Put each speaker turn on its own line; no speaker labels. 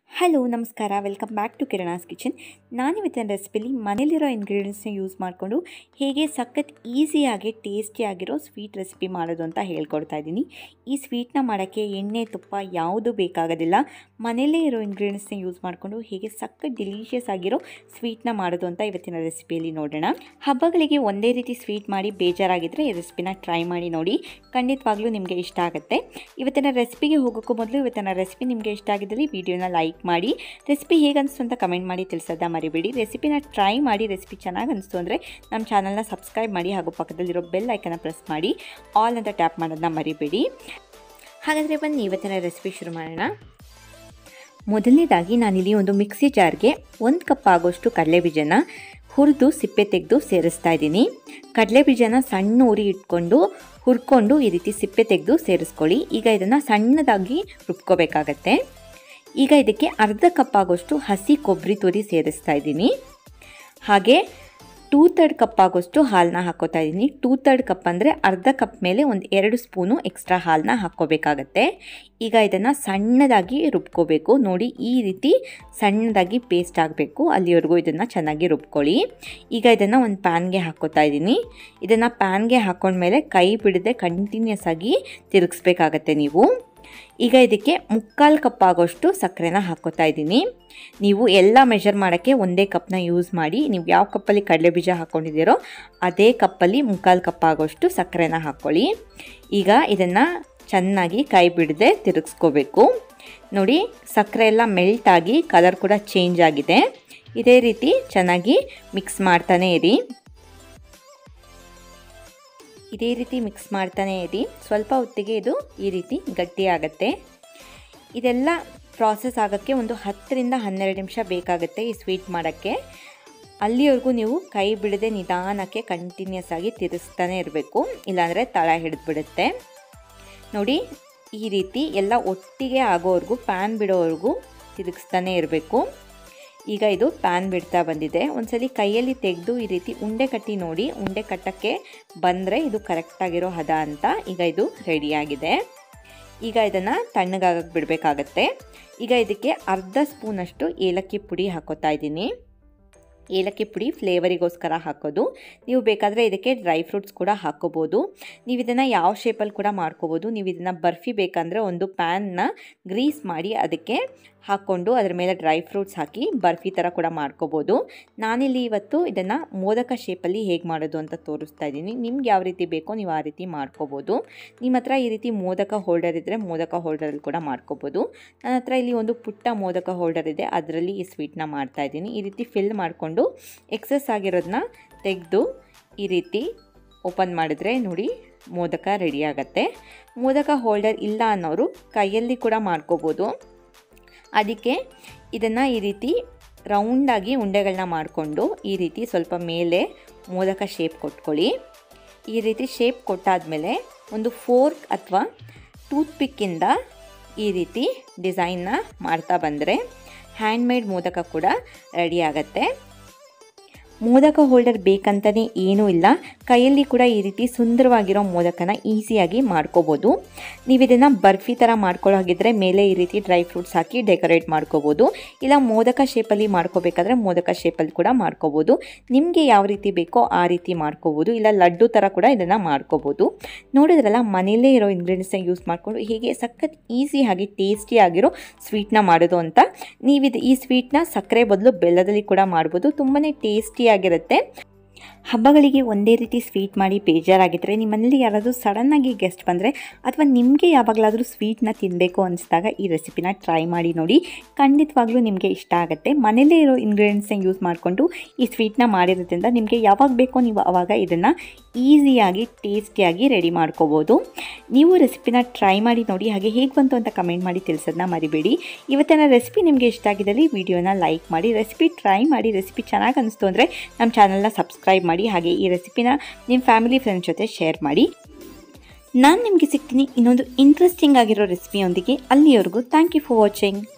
hello ನಮಸ್ಕಾರ welcome back to Kirana's kitchen ನಾನಿವತ್ತಿನ ರೆಸಿಪಿಲಿ ಮನೇಲಿರೋ ಇಂಗ್ರೀಡಿಯೆಂಟ್ಸ್ನ ಯೂಸ್ ಮಾಡಿಕೊಂಡು ಹೇಗೆ ಸಖತ್ ಈಸಿಯಾಗಿ ಟೇಸ್ಟಿಯಾಗಿರೋ ಸ್ವೀಟ್ ರೆಸಿಪಿ ಮಾಡೋದು ಅಂತ ಹೇಳ್ಕೊಡ್ತಾ ಇದ್ದೀನಿ ಈ ಸ್ವೀಟ್ನ ಮಾಡೋಕ್ಕೆ ಎಣ್ಣೆ ತುಪ್ಪ ಯಾವುದು ಬೇಕಾಗೋದಿಲ್ಲ ಮನೆಯಲ್ಲೇ ಇರೋ ಇಂಗ್ರೀಡಿಯೆಂಟ್ಸ್ನ ಯೂಸ್ ಮಾಡಿಕೊಂಡು ಹೇಗೆ ಸಖತ್ ಡಿಲೀಷಿಯಸ್ ಆಗಿರೋ ಸ್ವೀಟ್ನ ಮಾಡೋದು ಅಂತ ಇವತ್ತಿನ ರೆಸಿಪಿಯಲ್ಲಿ ನೋಡೋಣ ಹಬ್ಬಗಳಿಗೆ ಒಂದೇ ರೀತಿ ಸ್ವೀಟ್ ಮಾಡಿ ಬೇಜಾರಾಗಿದ್ದರೆ ಈ ರೆಸಿಪಿನ ಟ್ರೈ ಮಾಡಿ ನೋಡಿ ಖಂಡಿತವಾಗ್ಲೂ ನಿಮಗೆ ಇಷ್ಟ ಆಗುತ್ತೆ ಇವತ್ತಿನ ರೆಸಿಪಿಗೆ ಹೋಗೋಕ್ಕೂ ಮೊದಲು ಇವತ್ತಿನ ರೆಸಿಪಿ ನಿಮಗೆ ಇಷ್ಟ ಆಗಿದ್ದಲ್ಲಿ ವಿಡಿಯೋನ ಲೈಕ್ ಮಾಡಿ ರೆಸಿಪಿ ಹೇಗೆ ಅನಿಸ್ತು ಅಂತ ಕಮೆಂಟ್ ಮಾಡಿ ತಿಳಿಸೋದ ಮರಿಬೇಡಿ ರೆಸಿಪಿನ ಟ್ರೈ ಮಾಡಿ ರೆಸಿಪಿ ಚೆನ್ನಾಗಿ ಅನಿಸ್ತು ಅಂದರೆ ನಮ್ಮ ಚಾನಲ್ನ ಸಬ್ಸ್ಕ್ರೈಬ್ ಮಾಡಿ ಹಾಗೂ ಪಕ್ಕದಲ್ಲಿರೋ ಬೆಲ್ ಐಕನ್ನ ಪ್ರೆಸ್ ಮಾಡಿ ಆಲ್ ಅಂತ ಟ್ಯಾಪ್ ಮಾಡೋದನ್ನ ಮರಿಬೇಡಿ ಹಾಗಾದರೆ ಬನ್ನಿ ಇವತ್ತಿನ ರೆಸಿಪಿ ಶುರು ಮಾಡೋಣ ಮೊದಲನೇದಾಗಿ ನಾನಿಲ್ಲಿ ಒಂದು ಮಿಕ್ಸಿ ಜಾರ್ಗೆ ಒಂದು ಕಪ್ ಆಗೋಷ್ಟು ಕಡಲೆ ಬೀಜನ ಹುರಿದು ಸಿಪ್ಪೆ ತೆಗೆದು ಸೇರಿಸ್ತಾ ಇದ್ದೀನಿ ಕಡಲೆ ಬೀಜನ ಸಣ್ಣ ಉರಿ ಇಟ್ಕೊಂಡು ಹುರ್ಕೊಂಡು ಈ ರೀತಿ ಸಿಪ್ಪೆ ತೆಗೆದು ಸೇರಿಸ್ಕೊಳ್ಳಿ ಈಗ ಇದನ್ನು ಸಣ್ಣದಾಗಿ ರುಬ್ಕೋಬೇಕಾಗತ್ತೆ ಈಗ ಇದಕ್ಕೆ ಅರ್ಧ ಕಪ್ ಆಗೋಷ್ಟು ಹಸಿ ಕೊಬ್ಬರಿ ತುರಿ ಸೇರಿಸ್ತಾ ಇದ್ದೀನಿ ಹಾಗೆ ಟೂ ತರ್ಡ್ ಕಪ್ ಆಗೋಷ್ಟು ಹಾಲನ್ನ ಹಾಕೋತಾ ಇದ್ದೀನಿ ಟೂ ತರ್ಡ್ ಕಪ್ ಅಂದರೆ ಅರ್ಧ ಕಪ್ ಮೇಲೆ ಒಂದು ಎರಡು ಸ್ಪೂನು ಎಕ್ಸ್ಟ್ರಾ ಹಾಲನ್ನ ಹಾಕ್ಕೋಬೇಕಾಗತ್ತೆ ಈಗ ಇದನ್ನು ಸಣ್ಣದಾಗಿ ರುಬ್ಕೋಬೇಕು ನೋಡಿ ಈ ರೀತಿ ಸಣ್ಣದಾಗಿ ಪೇಸ್ಟ್ ಆಗಬೇಕು ಅಲ್ಲಿವರೆಗೂ ಇದನ್ನು ಚೆನ್ನಾಗಿ ರುಬ್ಕೊಳ್ಳಿ ಈಗ ಇದನ್ನು ಒಂದು ಪ್ಯಾನ್ಗೆ ಹಾಕ್ಕೋತಾ ಇದ್ದೀನಿ ಇದನ್ನು ಪ್ಯಾನ್ಗೆ ಹಾಕ್ಕೊಂಡ್ಮೇಲೆ ಕೈ ಬಿಡದೆ ಕಂಟಿನ್ಯೂಸ್ ಆಗಿ ತಿರುಗಿಸ್ಬೇಕಾಗತ್ತೆ ನೀವು ಈಗ ಇದಕ್ಕೆ ಮುಕ್ಕಾಲು ಕಪ್ ಆಗೋಷ್ಟು ಸಕ್ಕರೆನ ಹಾಕ್ಕೋತಾ ಇದ್ದೀನಿ ನೀವು ಎಲ್ಲ ಮೆಷರ್ ಮಾಡೋಕ್ಕೆ ಒಂದೇ ಕಪ್ನ ಯೂಸ್ ಮಾಡಿ ನೀವು ಯಾವ ಕಪ್ಪಲ್ಲಿ ಕಡಲೆ ಬೀಜ ಹಾಕ್ಕೊಂಡಿದ್ದೀರೋ ಅದೇ ಕಪ್ಪಲ್ಲಿ ಮುಕ್ಕಾಲು ಕಪ್ ಆಗೋಷ್ಟು ಸಕ್ಕರೆನ ಹಾಕ್ಕೊಳ್ಳಿ ಈಗ ಇದನ್ನು ಚೆನ್ನಾಗಿ ಕೈ ಬಿಡದೆ ತಿರುಗಿಸ್ಕೋಬೇಕು ನೋಡಿ ಸಕ್ಕರೆ ಎಲ್ಲ ಮೆಲ್ಟ್ ಆಗಿ ಕಲರ್ ಕೂಡ ಚೇಂಜ್ ಆಗಿದೆ ಇದೇ ರೀತಿ ಚೆನ್ನಾಗಿ ಮಿಕ್ಸ್ ಮಾಡ್ತಾನೆ ಇರಿ ಇದೇ ರೀತಿ ಮಿಕ್ಸ್ ಮಾಡ್ತಾನೆ ಇರಿ ಸ್ವಲ್ಪ ಹೊತ್ತಿಗೆ ಇದು ಈ ರೀತಿ ಗಟ್ಟಿ ಆಗುತ್ತೆ ಇದೆಲ್ಲ ಪ್ರಾಸೆಸ್ ಆಗೋಕ್ಕೆ ಒಂದು ಹತ್ತರಿಂದ ಹನ್ನೆರಡು ನಿಮಿಷ ಬೇಕಾಗುತ್ತೆ ಈ ಸ್ವೀಟ್ ಮಾಡೋಕ್ಕೆ ಅಲ್ಲಿವರೆಗೂ ನೀವು ಕೈ ಬಿಡದೆ ನಿಧಾನಕ್ಕೆ ಕಂಟಿನ್ಯೂಸ್ ಆಗಿ ತಿರುಗಿಸ್ತಾನೆ ಇರಬೇಕು ಇಲ್ಲಾಂದರೆ ತಳ ಹಿಡಿದ್ಬಿಡುತ್ತೆ ನೋಡಿ ಈ ರೀತಿ ಎಲ್ಲ ಒಟ್ಟಿಗೆ ಆಗೋವರೆಗೂ ಪ್ಯಾನ್ ಬಿಡೋವರೆಗೂ ತಿರುಗಿಸ್ತಾನೆ ಇರಬೇಕು ಈಗ ಇದು ಪ್ಯಾನ್ ಬಿಡ್ತಾ ಬಂದಿದೆ ಒಂದ್ಸಲಿ ಕೈಯಲ್ಲಿ ತೆಗೆದು ಈ ರೀತಿ ಉಂಡೆ ಕಟ್ಟಿ ನೋಡಿ ಉಂಡೆ ಕಟ್ಟಕ್ಕೆ ಬಂದರೆ ಇದು ಕರೆಕ್ಟಾಗಿರೋ ಹದ ಅಂತ ಈಗ ಇದು ರೆಡಿಯಾಗಿದೆ ಈಗ ಇದನ್ನು ತಣ್ಣಗಾಗಕ್ಕೆ ಬಿಡಬೇಕಾಗತ್ತೆ ಈಗ ಇದಕ್ಕೆ ಅರ್ಧ ಸ್ಪೂನಷ್ಟು ಏಲಕ್ಕಿ ಪುಡಿ ಹಾಕೋತಾ ಇದ್ದೀನಿ ಏಲಕ್ಕಿ ಪುಡಿ ಫ್ಲೇವರಿಗೋಸ್ಕರ ಹಾಕೋದು ನೀವು ಬೇಕಾದರೆ ಇದಕ್ಕೆ ಡ್ರೈ ಫ್ರೂಟ್ಸ್ ಕೂಡ ಹಾಕ್ಕೋಬೋದು ನೀವು ಇದನ್ನು ಯಾವ ಶೇಪಲ್ಲಿ ಕೂಡ ಮಾಡ್ಕೋಬೋದು ನೀವು ಇದನ್ನು ಬರ್ಫಿ ಬೇಕಂದರೆ ಒಂದು ಪ್ಯಾನ್ನ ಗ್ರೀಸ್ ಮಾಡಿ ಅದಕ್ಕೆ ಹಾಕ್ಕೊಂಡು ಅದರ ಮೇಲೆ ಡ್ರೈ ಫ್ರೂಟ್ಸ್ ಹಾಕಿ ಬರ್ಫಿ ಥರ ಕೂಡ ಮಾಡ್ಕೋಬೋದು ನಾನಿಲ್ಲಿ ಇವತ್ತು ಇದನ್ನು ಮೋದಕ ಶೇಪಲ್ಲಿ ಹೇಗೆ ಮಾಡೋದು ಅಂತ ತೋರಿಸ್ತಾ ಇದ್ದೀನಿ ನಿಮ್ಗೆ ಯಾವ ರೀತಿ ಬೇಕೋ ನೀವು ಆ ರೀತಿ ಮಾಡ್ಕೋಬೋದು ನಿಮ್ಮ ಹತ್ರ ಈ ರೀತಿ ಮೋದಕ ಹೋಲ್ಡರ್ ಇದ್ದರೆ ಮೋದಕ ಹೋಲ್ಡರಲ್ಲಿ ಕೂಡ ಮಾಡ್ಕೋಬೋದು ನನ್ನ ಹತ್ರ ಇಲ್ಲಿ ಒಂದು ಪುಟ್ಟ ಮೋದಕ ಹೋಲ್ಡರ್ ಇದೆ ಅದರಲ್ಲಿ ಈ ಸ್ವೀಟ್ನ ಮಾಡ್ತಾ ಇದ್ದೀನಿ ಈ ರೀತಿ ಫಿಲ್ ಮಾಡಿಕೊಂಡು ಎಕ್ಸಸ್ ಆಗಿರೋದನ್ನ ತೆಗೆದು ಈ ರೀತಿ ಓಪನ್ ಮಾಡಿದ್ರೆ ನೋಡಿ ಮೋದಕ ರೆಡಿ ಆಗುತ್ತೆ ಮೋದಕ ಹೋಲ್ಡರ್ ಇಲ್ಲ ಅನ್ನೋರು ಕೈಯಲ್ಲಿ ಕೂಡ ಮಾಡ್ಕೋಬೋದು ಅದಕ್ಕೆ ಇದನ್ನು ಈ ರೀತಿ ರೌಂಡಾಗಿ ಉಂಡೆಗಳನ್ನ ಮಾಡಿಕೊಂಡು ಈ ರೀತಿ ಸ್ವಲ್ಪ ಮೇಲೆ ಮೋದಕ ಶೇಪ್ ಕೊಟ್ಕೊಳ್ಳಿ ಈ ರೀತಿ ಶೇಪ್ ಕೊಟ್ಟಾದಮೇಲೆ ಒಂದು ಫೋರ್ಕ್ ಅಥವಾ ಟೂತ್ಪಿಕ್ಕಿಂದ ಈ ರೀತಿ ಡಿಸೈನ್ನ ಮಾಡ್ತಾ ಬಂದರೆ ಹ್ಯಾಂಡ್ಮೇಡ್ ಮೋದಕ ಕೂಡ ರೆಡಿ ಆಗುತ್ತೆ ಮೋದಕ ಹೋಲ್ಡರ್ ಬೇಕಂತಲೇ ಏನೂ ಇಲ್ಲ ಕೈಯಲ್ಲಿ ಕೂಡ ಈ ರೀತಿ ಸುಂದರವಾಗಿರೋ ಮೋದಕನ ಈಸಿಯಾಗಿ ಮಾಡ್ಕೋಬೋದು ನೀವು ಇದನ್ನು ಬರ್ಫಿ ಥರ ಮಾಡ್ಕೊಳ್ಳೋ ಹಾಗಿದ್ರೆ ಮೇಲೆ ಈ ರೀತಿ ಡ್ರೈ ಫ್ರೂಟ್ಸ್ ಹಾಕಿ ಡೆಕೋರೇಟ್ ಮಾಡ್ಕೋಬೋದು ಇಲ್ಲ ಮೋದಕ ಶೇಪಲ್ಲಿ ಮಾಡ್ಕೋಬೇಕಾದ್ರೆ ಮೋದಕ ಶೇಪಲ್ಲಿ ಕೂಡ ಮಾಡ್ಕೋಬೋದು ನಿಮಗೆ ಯಾವ ರೀತಿ ಬೇಕೋ ಆ ರೀತಿ ಮಾಡ್ಕೋಬೋದು ಇಲ್ಲ ಲಡ್ಡು ಥರ ಕೂಡ ಇದನ್ನು ಮಾಡ್ಕೋಬೋದು ನೋಡಿದ್ರಲ್ಲ ಮನೆಯಲ್ಲೇ ಇರೋ ಇಂಗ್ರೀಡಿಯೆಂಟ್ಸ್ನ ಯೂಸ್ ಮಾಡಿಕೊಂಡು ಹೀಗೆ ಸಖತ್ ಈಸಿಯಾಗಿ ಟೇಸ್ಟಿಯಾಗಿರೋ ಸ್ವೀಟ್ನ ಮಾಡೋದು ಅಂತ ನೀವಿದು ಈ ಸ್ವೀಟ್ನ ಸಕ್ಕರೆ ಬದಲು ಬೆಲ್ಲದಲ್ಲಿ ಕೂಡ ಮಾಡ್ಬೋದು ತುಂಬಾ ಟೇಸ್ಟಿ ಆಗಿರುತ್ತೆ ಹಬ್ಬಗಳಿಗೆ ಒಂದೇ ರೀತಿ ಸ್ವೀಟ್ ಮಾಡಿ ಬೇಜಾರಾಗಿದ್ದರೆ ನಿಮ್ಮನೇಲಿ ಯಾರಾದರೂ ಸಡನ್ನಾಗಿ ಗೆಸ್ಟ್ ಬಂದರೆ ಅಥವಾ ನಿಮಗೆ ಯಾವಾಗಲಾದರೂ ಸ್ವೀಟ್ನ ತಿನ್ನಬೇಕು ಅನಿಸಿದಾಗ ಈ ರೆಸಿಪಿನ ಟ್ರೈ ಮಾಡಿ ನೋಡಿ ಖಂಡಿತವಾಗ್ಲೂ ನಿಮಗೆ ಇಷ್ಟ ಆಗುತ್ತೆ ಮನೇಲೇ ಇರೋ ಇಂಗ್ರೀಡಿಯೆಂಟ್ಸ್ನ ಯೂಸ್ ಮಾಡಿಕೊಂಡು ಈ ಸ್ವೀಟ್ನ ಮಾಡಿರೋದ್ರಿಂದ ನಿಮಗೆ ಯಾವಾಗ ಬೇಕೋ ನೀವು ಆವಾಗ ಇದನ್ನು ಈಸಿಯಾಗಿ ಟೇಸ್ಟಿಯಾಗಿ ರೆಡಿ ಮಾಡ್ಕೋಬೋದು ನೀವು ರೆಸಿಪಿನ ಟ್ರೈ ಮಾಡಿ ನೋಡಿ ಹಾಗೆ ಹೇಗೆ ಬಂತು ಅಂತ ಕಮೆಂಟ್ ಮಾಡಿ ತಿಳಿಸೋದನ್ನ ಮರಿಬೇಡಿ ಇವತ್ತಿನ ರೆಸಿಪಿ ನಿಮಗೆ ಇಷ್ಟ ಆಗಿದ್ದಲ್ಲಿ ವಿಡಿಯೋನ ಲೈಕ್ ಮಾಡಿ ರೆಸಿಪಿ ಟ್ರೈ ಮಾಡಿ ರೆಸಿಪಿ ಚೆನ್ನಾಗಿ ಅನಿಸ್ತು ಅಂದರೆ ನಮ್ಮ ಚಾನಲ್ನ ಸಬ್ಸ್ಕ್ರೈಬ್ ಮಾಡಿ ಹಾಗೆ ಈ ರೆಸಿಪಿನ ನಿಮ್ಮ ಫ್ಯಾಮಿಲಿ ಫ್ರೆಂಡ್ಸ್ ಜೊತೆ ಶೇರ್ ಮಾಡಿ ನಾನು ನಿಮಗೆ ಸಿಗ್ತೀನಿ ಇನ್ನೊಂದು ಇಂಟ್ರೆಸ್ಟಿಂಗ್ ಆಗಿರೋ ರೆಸಿಪಿಯೊಂದಿಗೆ ಅಲ್ಲಿಯವರೆಗೂ ಥ್ಯಾಂಕ್ ಯು ಫಾರ್ ವಾಚಿಂಗ್